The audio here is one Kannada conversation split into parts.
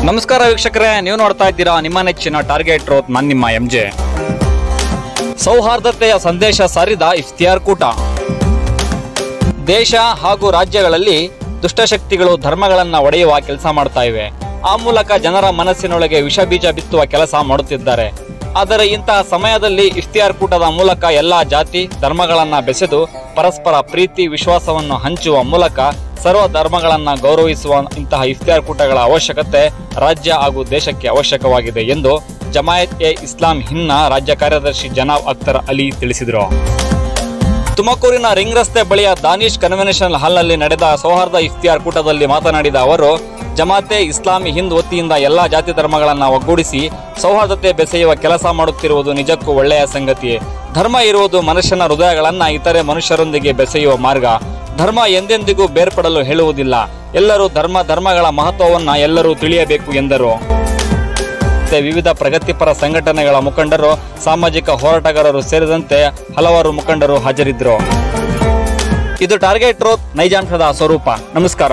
ನಮಸ್ಕಾರ ವೀಕ್ಷಕರೇ ನೀವು ನೋಡ್ತಾ ಇದ್ದೀರಾ ನಿಮ್ಮ ನೆಚ್ಚಿನ ಟಾರ್ಗೆಟ್ ರೋತ್ ನಾನು ನಿಮ್ಮ ಎಂ ಜೆ ಸೌಹಾರ್ದತೆಯ ಸಂದೇಶ ಸಾರಿದ ಇಫ್ತಿಯಾರ್ ಕೂಟ ದೇಶ ಹಾಗೂ ರಾಜ್ಯಗಳಲ್ಲಿ ದುಷ್ಟಶಕ್ತಿಗಳು ಧರ್ಮಗಳನ್ನ ಒಡೆಯುವ ಕೆಲಸ ಮಾಡ್ತಾ ಇವೆ ಆ ಮೂಲಕ ಜನರ ಮನಸ್ಸಿನೊಳಗೆ ವಿಷ ಬೀಜ ಬಿತ್ತುವ ಕೆಲಸ ಮಾಡುತ್ತಿದ್ದಾರೆ ಆದರೆ ಇಂತಹ ಸಮಯದಲ್ಲಿ ಇಫ್ತಿಯಾರ್ ಕೂಟದ ಮೂಲಕ ಎಲ್ಲಾ ಜಾತಿ ಧರ್ಮಗಳನ್ನ ಬೆಸೆದು ಪರಸ್ಪರ ಪ್ರೀತಿ ವಿಶ್ವಾಸವನ್ನು ಹಂಚುವ ಮೂಲಕ ಸರ್ವ ಧರ್ಮಗಳನ್ನ ಗೌರವಿಸುವ ಇಂತಹ ಇಫ್ತಿಯಾರ್ ಕೂಟಗಳ ಅವಶ್ಯಕತೆ ರಾಜ್ಯ ಹಾಗೂ ದೇಶಕ್ಕೆ ಅವಶ್ಯಕವಾಗಿದೆ ಎಂದು ಜಮಾಯತ್ ಎ ಇಸ್ಲಾಂ ಹಿನ್ನ ರಾಜ್ಯ ಕಾರ್ಯದರ್ಶಿ ಜನಾಬ್ ಅಖ್ತರ್ ಅಲಿ ತಿಳಿಸಿದರು ತುಮಕೂರಿನ ರಿಂಗ್ ರಸ್ತೆ ಬಳಿಯ ದಾನಿಶ್ ಕನ್ವೆನ್ಷನ್ ಹಾಲ್ನಲ್ಲಿ ನಡೆದ ಸೌಹಾರ್ದ ಇಫ್ತಿಯಾರ್ ಕೂಟದಲ್ಲಿ ಮಾತನಾಡಿದ ಅವರು ಜಮಾತೆ ಇಸ್ಲಾಮಿ ಹಿಂದ್ ವತಿಯಿಂದ ಎಲ್ಲಾ ಜಾತಿ ಧರ್ಮಗಳನ್ನ ಒಗ್ಗೂಡಿಸಿ ಸೌಹಾರ್ದತೆ ಬೆಸೆಯುವ ಕೆಲಸ ಮಾಡುತ್ತಿರುವುದು ನಿಜಕ್ಕೂ ಒಳ್ಳೆಯ ಸಂಗತಿ ಧರ್ಮ ಇರುವುದು ಮನುಷ್ಯನ ಹೃದಯಗಳನ್ನ ಇತರೆ ಮನುಷ್ಯರೊಂದಿಗೆ ಬೆಸೆಯುವ ಮಾರ್ಗ ಧರ್ಮ ಎಂದೆಂದಿಗೂ ಬೇರ್ಪಡಲು ಹೇಳುವುದಿಲ್ಲ ಎಲ್ಲರೂ ಧರ್ಮ ಧರ್ಮಗಳ ಮಹತ್ವವನ್ನ ಎಲ್ಲರೂ ತಿಳಿಯಬೇಕು ಎಂದರು ಮತ್ತೆ ವಿವಿಧ ಪ್ರಗತಿಪರ ಸಂಘಟನೆಗಳ ಮುಖಂಡರು ಸಾಮಾಜಿಕ ಹೋರಾಟಗಾರರು ಸೇರಿದಂತೆ ಹಲವಾರು ಮುಖಂಡರು ಹಾಜರಿದ್ದರು ಇದು ಟಾರ್ಗೆಟ್ ರೋತ್ ನೈಜಾಂಶದ ಸ್ವರೂಪ ನಮಸ್ಕಾರ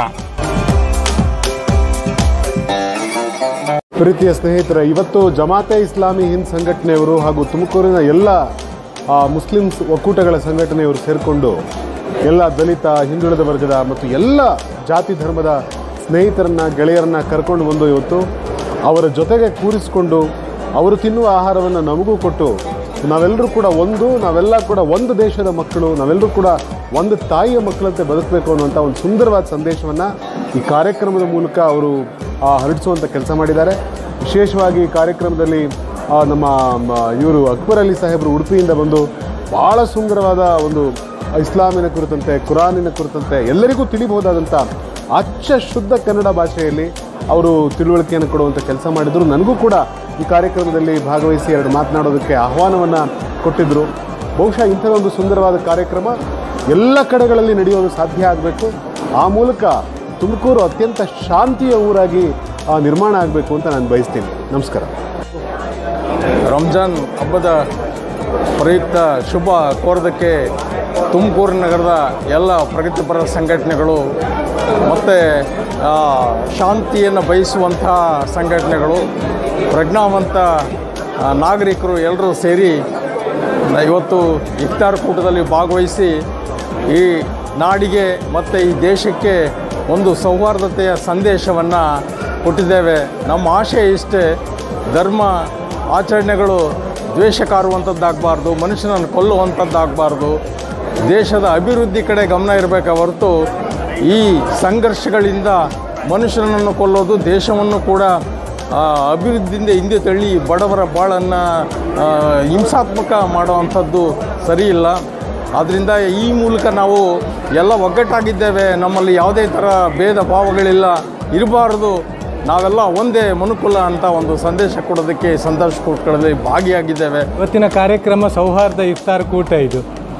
ಪ್ರೀತಿಯ ಸ್ನೇಹಿತರೆ ಇವತ್ತು ಜಮಾತೆ ಇಸ್ಲಾಮಿ ಹಿಂದ್ ಸಂಘಟನೆಯವರು ಹಾಗೂ ತುಮಕೂರಿನ ಎಲ್ಲ ಆ, ಮುಸ್ಲಿಮ್ಸ್ ಒಕ್ಕೂಟಗಳ ಸಂಘಟನೆಯವರು ಸೇರಿಕೊಂಡು ಎಲ್ಲ ದಲಿತ ಹಿಂದುಳಿದ ವರ್ಗದ ಮತ್ತು ಎಲ್ಲ ಜಾತಿ ಧರ್ಮದ ಸ್ನೇಹಿತರನ್ನ ಗೆಳೆಯರನ್ನ ಕರ್ಕೊಂಡು ಬಂದು ಇವತ್ತು ಅವರ ಜೊತೆಗೆ ಕೂರಿಸಿಕೊಂಡು ಅವರು ತಿನ್ನುವ ಆಹಾರವನ್ನು ನಮಗೂ ಕೊಟ್ಟು ನಾವೆಲ್ಲರೂ ಕೂಡ ಒಂದು ನಾವೆಲ್ಲ ಕೂಡ ಒಂದು ದೇಶದ ಮಕ್ಕಳು ನಾವೆಲ್ಲರೂ ಕೂಡ ಒಂದು ತಾಯಿಯ ಮಕ್ಕಳಂತೆ ಬದುಕಬೇಕು ಅನ್ನುವಂಥ ಒಂದು ಸುಂದರವಾದ ಸಂದೇಶವನ್ನು ಈ ಕಾರ್ಯಕ್ರಮದ ಮೂಲಕ ಅವರು ಆ, ಹರಡಿಸುವಂಥ ಕೆಲಸ ಮಾಡಿದ್ದಾರೆ ವಿಶೇಷವಾಗಿ ಈ ಕಾರ್ಯಕ್ರಮದಲ್ಲಿ ಆ, ನಮ್ಮ ಇವರು ಅಕ್ಬರ್ ಅಲಿ ಸಾಹೇಬರು ಉಡುಪಿಯಿಂದ ಬಂದು ಭಾಳ ಸುಂದರವಾದ ಒಂದು ಇಸ್ಲಾಮಿನ ಕುರಿತಂತೆ ಕುರಾನಿನ ಕುರಿತಂತೆ ಎಲ್ಲರಿಗೂ ತಿಳಿಬಹುದಾದಂಥ ಅಚ್ಚ ಶುದ್ಧ ಕನ್ನಡ ಭಾಷೆಯಲ್ಲಿ ಅವರು ತಿಳುವಳಿಕೆಯನ್ನು ಕೊಡುವಂಥ ಕೆಲಸ ಮಾಡಿದರು ನನಗೂ ಕೂಡ ಈ ಕಾರ್ಯಕ್ರಮದಲ್ಲಿ ಭಾಗವಹಿಸಿ ಎರಡು ಮಾತನಾಡೋದಕ್ಕೆ ಆಹ್ವಾನವನ್ನು ಕೊಟ್ಟಿದ್ದರು ಬಹುಶಃ ಇಂಥದೊಂದು ಸುಂದರವಾದ ಕಾರ್ಯಕ್ರಮ ಎಲ್ಲ ಕಡೆಗಳಲ್ಲಿ ನಡೆಯೋದು ಸಾಧ್ಯ ಆಗಬೇಕು ಆ ಮೂಲಕ ತುಮಕೂರು ಅತ್ಯಂತ ಶಾಂತಿಯ ಊರಾಗಿ ಆ, ನಿರ್ಮಾಣ ಆಗಬೇಕು ಅಂತ ನಾನು ಬಯಸ್ತೀನಿ ನಮಸ್ಕಾರ ರಂಜಾನ್ ಹಬ್ಬದ ಪ್ರಯುಕ್ತ ಶುಭ ಕೋರೋದಕ್ಕೆ ತುಮಕೂರು ನಗರದ ಎಲ್ಲ ಪ್ರಗತಿಪರ ಸಂಘಟನೆಗಳು ಮತ್ತು ಶಾಂತಿಯನ್ನು ಬಯಸುವಂತಹ ಸಂಘಟನೆಗಳು ಪ್ರಜ್ಞಾವಂತ ಆ, ನಾಗರಿಕರು ಎಲ್ಲರೂ ಸೇರಿ ಇವತ್ತು ಇಫ್ತಾರ್ ಕೂಟದಲ್ಲಿ ಭಾಗವಹಿಸಿ ಈ ನಾಡಿಗೆ ಮತ್ತು ಈ ದೇಶಕ್ಕೆ ಒಂದು ಸೌಹಾರ್ದತೆಯ ಸಂದೇಶವನ್ನು ಕೊಟ್ಟಿದ್ದೇವೆ ನಮ್ಮ ಆಶಯ ಇಷ್ಟೇ ಧರ್ಮ ಆಚರಣೆಗಳು ದ್ವೇಷ ಕಾರುವಂಥದ್ದಾಗಬಾರ್ದು ಮನುಷ್ಯನನ್ನು ಕೊಲ್ಲುವಂಥದ್ದಾಗಬಾರ್ದು ದೇಶದ ಅಭಿವೃದ್ಧಿ ಕಡೆ ಗಮನ ಇರಬೇಕೆ ಹೊರತು ಈ ಸಂಘರ್ಷಗಳಿಂದ ಮನುಷ್ಯನನ್ನು ಕೊಲ್ಲೋದು ದೇಶವನ್ನು ಕೂಡ ಆ, ಅಭಿವೃದ್ಧಿಯಿಂದ ಹಿಂದೆ ತಳ್ಳಿ ಬಡವರ ಬಾಳನ್ನು ಆ, ಹಿಂಸಾತ್ಮಕ ಮಾಡುವಂಥದ್ದು ಸರಿ ಇಲ್ಲ ಆದ್ದರಿಂದ ಈ ಮೂಲಕ ನಾವು ಎಲ್ಲ ಒಗ್ಗಟ್ಟಾಗಿದ್ದೇವೆ ನಮ್ಮಲ್ಲಿ ಯಾವುದೇ ಥರ ಭೇದ ಭಾವಗಳಿಲ್ಲ ಇರಬಾರ್ದು ನಾವೆಲ್ಲ ಒಂದೇ ಮನುಕುಲ ಅಂತ ಒಂದು ಸಂದೇಶ ಕೊಡೋದಕ್ಕೆ ಈ ಸಂದೇಶ ಕೂಟಗಳಲ್ಲಿ ಭಾಗಿಯಾಗಿದ್ದೇವೆ ಇವತ್ತಿನ ಕಾರ್ಯಕ್ರಮ ಸೌಹಾರ್ದ ಇಫ್ತಾರ್ ಕೂಟ ಇದು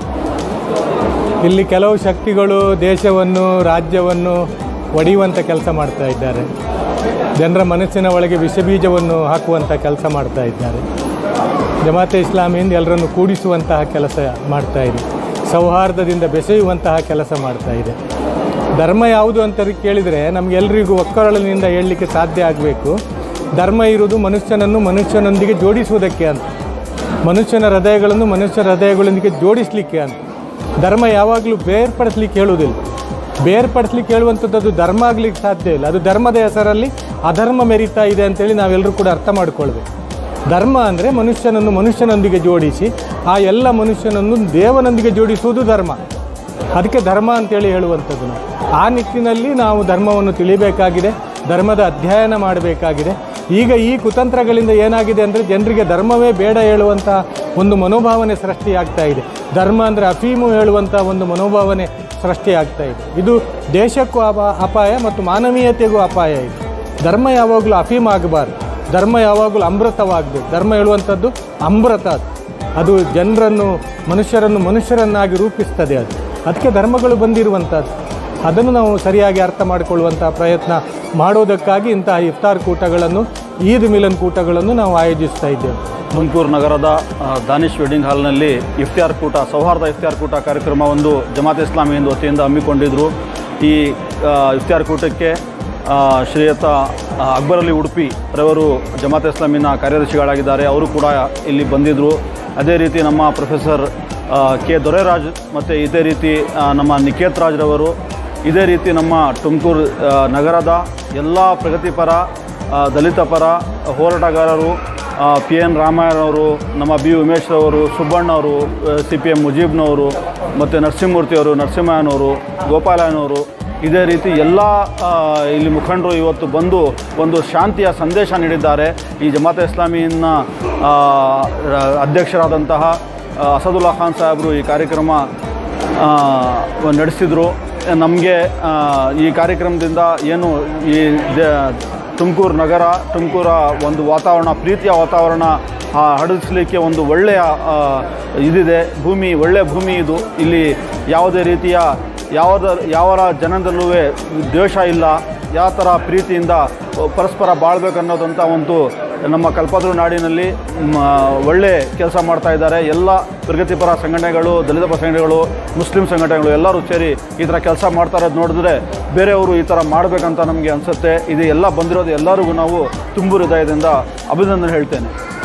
ಇಲ್ಲಿ ಕೆಲವು ಶಕ್ತಿಗಳು ದೇಶವನ್ನು ರಾಜ್ಯವನ್ನು ಒಡೆಯುವಂಥ ಕೆಲಸ ಮಾಡ್ತಾ ಇದ್ದಾರೆ ಜನರ ಮನಸ್ಸಿನ ಒಳಗೆ ವಿಷಬೀಜವನ್ನು ಹಾಕುವಂಥ ಕೆಲಸ ಮಾಡ್ತಾ ಇದ್ದಾರೆ ಜಮಾತೆ ಇಸ್ಲಾಮಿಯಿಂದ ಎಲ್ಲರನ್ನು ಕೂಡಿಸುವಂತಹ ಕೆಲಸ ಮಾಡ್ತಾ ಇದೆ ಸೌಹಾರ್ದದಿಂದ ಬೆಸೆಯುವಂತಹ ಕೆಲಸ ಮಾಡ್ತಾ ಇದೆ ಧರ್ಮ ಯಾವುದು ಅಂತ ಕೇಳಿದರೆ ನಮಗೆಲ್ಲರಿಗೂ ಒಕ್ಕರಳಿನಿಂದ ಹೇಳಲಿಕ್ಕೆ ಸಾಧ್ಯ ಆಗಬೇಕು ಧರ್ಮ ಇರುವುದು ಮನುಷ್ಯನನ್ನು ಮನುಷ್ಯನೊಂದಿಗೆ ಜೋಡಿಸುವುದಕ್ಕೆ ಅಂತ ಮನುಷ್ಯನ ಹೃದಯಗಳನ್ನು ಮನುಷ್ಯರ ಹೃದಯಗಳೊಂದಿಗೆ ಜೋಡಿಸಲಿಕ್ಕೆ ಅಂತ ಧರ್ಮ ಯಾವಾಗಲೂ ಬೇರ್ಪಡಿಸ್ಲಿಕ್ಕೆ ಹೇಳುವುದಿಲ್ಲ ಬೇರ್ಪಡಿಸ್ಲಿಕ್ಕೆ ಹೇಳುವಂಥದ್ದು ಅದು ಧರ್ಮ ಆಗ್ಲಿಕ್ಕೆ ಸಾಧ್ಯ ಇಲ್ಲ ಅದು ಧರ್ಮದ ಹೆಸರಲ್ಲಿ ಅಧರ್ಮ ಮೆರೀತಾ ಇದೆ ಅಂತೇಳಿ ನಾವೆಲ್ಲರೂ ಕೂಡ ಅರ್ಥ ಮಾಡ್ಕೊಳ್ಬೇಕು ಧರ್ಮ ಅಂದರೆ ಮನುಷ್ಯನನ್ನು ಮನುಷ್ಯನೊಂದಿಗೆ ಜೋಡಿಸಿ ಆ ಎಲ್ಲ ಮನುಷ್ಯನನ್ನು ದೇವನೊಂದಿಗೆ ಜೋಡಿಸುವುದು ಧರ್ಮ ಅದಕ್ಕೆ ಧರ್ಮ ಅಂತೇಳಿ ಹೇಳುವಂಥದ್ದು ನಾವು ಆ ನಿಟ್ಟಿನಲ್ಲಿ ನಾವು ಧರ್ಮವನ್ನು ತಿಳಿಬೇಕಾಗಿದೆ ಧರ್ಮದ ಅಧ್ಯಯನ ಮಾಡಬೇಕಾಗಿದೆ ಈಗ ಈ ಕುತಂತ್ರಗಳಿಂದ ಏನಾಗಿದೆ ಅಂದರೆ ಜನರಿಗೆ ಧರ್ಮವೇ ಬೇಡ ಹೇಳುವಂಥ ಒಂದು ಮನೋಭಾವನೆ ಸೃಷ್ಟಿಯಾಗ್ತಾ ಇದೆ ಧರ್ಮ ಅಂದರೆ ಅಫೀಮು ಹೇಳುವಂಥ ಒಂದು ಮನೋಭಾವನೆ ಸೃಷ್ಟಿಯಾಗ್ತಾ ಇದೆ ಇದು ದೇಶಕ್ಕೂ ಅಪ ಅಪಾಯ ಮತ್ತು ಮಾನವೀಯತೆಗೂ ಅಪಾಯ ಇದೆ ಧರ್ಮ ಯಾವಾಗಲೂ ಅಫೀಮ್ ಆಗಬಾರ್ದು ಧರ್ಮ ಯಾವಾಗಲೂ ಅಮೃತವಾಗಬೇಕು ಧರ್ಮ ಹೇಳುವಂಥದ್ದು ಅಮೃತ ಅದು ಅದು ಜನರನ್ನು ಮನುಷ್ಯರನ್ನು ಮನುಷ್ಯರನ್ನಾಗಿ ರೂಪಿಸ್ತದೆ ಅದು ಅದಕ್ಕೆ ಧರ್ಮಗಳು ಬಂದಿರುವಂಥದ್ದು ಅದನ್ನು ನಾವು ಸರಿಯಾಗಿ ಅರ್ಥ ಮಾಡಿಕೊಳ್ಳುವಂಥ ಪ್ರಯತ್ನ ಮಾಡೋದಕ್ಕಾಗಿ ಇಂತಹ ಇಫ್ತಾರ್ ಕೂಟಗಳನ್ನು ಈದ್ ಮಿಲನ್ ಕೂಟಗಳನ್ನು ನಾವು ಆಯೋಜಿಸ್ತಾ ಇದ್ದೇವೆ ತುಮಕೂರು ನಗರದ ಆ, ದಾನಿಶ್ ವೆಡ್ಡಿಂಗ್ ಹಾಲ್ನಲ್ಲಿ ಇಫ್ತಿಯಾರ್ ಕೂಟ ಸೌಹಾರ್ದ ಇಫ್ತಿಯಾರ್ ಕೂಟ ಕಾರ್ಯಕ್ರಮ ಒಂದು ಜಮಾತ್ ಇಸ್ಲಾಮಿ ಹಿಂದ್ ವತಿಯಿಂದ ಹಮ್ಮಿಕೊಂಡಿದ್ರು ಈ ಆ, ಇಫ್ತಿಯಾರ್ ಕೂಟಕ್ಕೆ ಆ, ಶ್ರೀಯುತ ಆ, ಅಕ್ಬರ್ ಅಲಿ ಉಡುಪಿ ರವರು ಜಮಾತ್ ಇಸ್ಲಾಮಿನ ಕಾರ್ಯದರ್ಶಿಗಳಾಗಿದ್ದಾರೆ ಅವರು ಕೂಡ ಇಲ್ಲಿ ಬಂದಿದ್ದರು ಅದೇ ರೀತಿ ನಮ್ಮ ಪ್ರೊಫೆಸರ್ ಆ, ಕೆ ದೊರೆರಾಜ್ ಮತ್ತು ಇದೇ ರೀತಿ ಆ, ನಮ್ಮ ನಿಕೇತ್ ರಾಜ್ರವರು ಇದೇ ರೀತಿ ನಮ್ಮ ತುಮಕೂರು ಆ, ನಗರದ ಎಲ್ಲ ಪ್ರಗತಿಪರ ಆ, ದಲಿತ ಪರ ಹೋರಾಟಗಾರರು ಪಿ ಎನ್ ರಾಮಾಯಣವರು ನಮ್ಮ ಬಿ ಉಮೇಶ್ರವರು ಸುಬ್ಬಣ್ಣವರು ಸಿ ಪಿ ಎಮ್ ಮುಜೀಬ್ನವರು ಮತ್ತು ನರಸಿಂಹಮೂರ್ತಿಯವರು ನರಸಿಂಹಯ್ಯನವರು ಗೋಪಾಲಯ್ಯನವರು ಇದೇ ರೀತಿ ಎಲ್ಲ ಆ, ಇಲ್ಲಿ ಮುಖಂಡರು ಇವತ್ತು ಬಂದು ಒಂದು ಶಾಂತಿಯ ಸಂದೇಶ ನೀಡಿದ್ದಾರೆ ಈ ಜಮಾತೆ ಇಸ್ಲಾಮಿನ ಆ, ರ- ಅಧ್ಯಕ್ಷರಾದಂತಹ ಆ, ಅಸದುಲ್ಲಾ ಖಾನ್ ಸಾಹೇಬರು ಈ ಕಾರ್ಯಕ್ರಮ ಆ, ನಡೆಸಿದರು ನಮಗೆ ಈ ಕಾರ್ಯಕ್ರಮದಿಂದ ಏನು ಈ ತುಮಕೂರು ನಗರ ತುಮಕೂರ ಒಂದು ವಾತಾವರಣ ಪ್ರೀತಿಯ ವಾತಾವರಣ ಆ, ಹರಡಿಸ್ಲಿಕ್ಕೆ ಒಂದು ಒಳ್ಳೆಯ ಆ, ಇದಿದೆ ಭೂಮಿ ಒಳ್ಳೆಯ ಭೂಮಿ ಇದು ಇಲ್ಲಿ ಯಾವುದೇ ರೀತಿಯ ಯಾವ್ದ ಯಾವರ ಜನದಲ್ಲೂ ದ್ವೇಷ ಇಲ್ಲ ಯಾವ ಥರ ಪ್ರೀತಿಯಿಂದ ಪರಸ್ಪರ ಬಾಳ್ಬೇಕನ್ನೋದಂಥ ಒಂದು ನಮ್ಮ ಕಲ್ಪತರು ನಾಡಿನಲ್ಲಿ ಮ, ಒಳ್ಳೆ ಕೆಲಸ ಮಾಡ್ತಾ ಇದ್ದಾರೆ ಎಲ್ಲ ಪ್ರಗತಿಪರ ಸಂಘಟನೆಗಳು ದಲಿತ ಪರ ಸಂಘಟನೆಗಳು ಮುಸ್ಲಿಂ ಸಂಘಟನೆಗಳು ಎಲ್ಲರೂ ಸೇರಿ ಈ ಥರ ಕೆಲಸ ಮಾಡ್ತಾ ಇರೋದು ನೋಡಿದ್ರೆ ಬೇರೆಯವರು ಈ ಥರ ಮಾಡಬೇಕಂತ ನಮಗೆ ಅನಿಸುತ್ತೆ ಇದು ಎಲ್ಲ ಬಂದಿರೋದು ಎಲ್ಲರಿಗೂ ನಾವು ತುಂಬು ಹೃದಯದಿಂದ ಅಭಿನಂದನೆ ಹೇಳ್ತೇನೆ